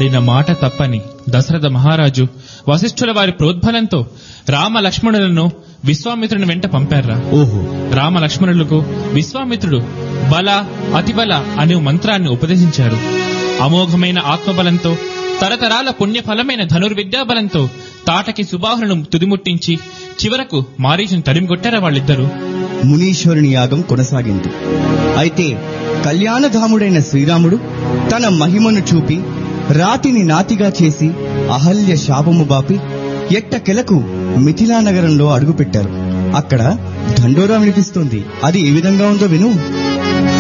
ఆడిన మాట తప్పని దశరథ మహారాజు వశిష్ఠుల వారి ప్రోద్బలంతో రామ లక్ష్మణులను విశ్వామిత్రుని వెంట పంపారా ఓహో రామ లక్ష్మణులకు విశ్వామిత్రుడు బల అతిబల అనే మంత్రాన్ని ఉపదేశించారు అమోఘమైన ఆత్మబలంతో తరతరాల పుణ్యఫలమైన ధనుర్విద్యా బలంతో తాటకి సుబాహులను తుదిముట్టించి చివరకు మారీచును తరిమికొట్టారా వాళ్ళిద్దరూ మునీశ్వరుని యాగం కొనసాగింది అయితే కళ్యాణధాముడైన శ్రీరాముడు తన మహిమను చూపి రాతిని నాతిగా చేసి అహల్య శాపము బాపి ఎట్టకెలకు మిథిలా నగరంలో అడుగుపెట్టారు అక్కడ దండోరా వినిపిస్తోంది అది ఏ విధంగా ఉందో విను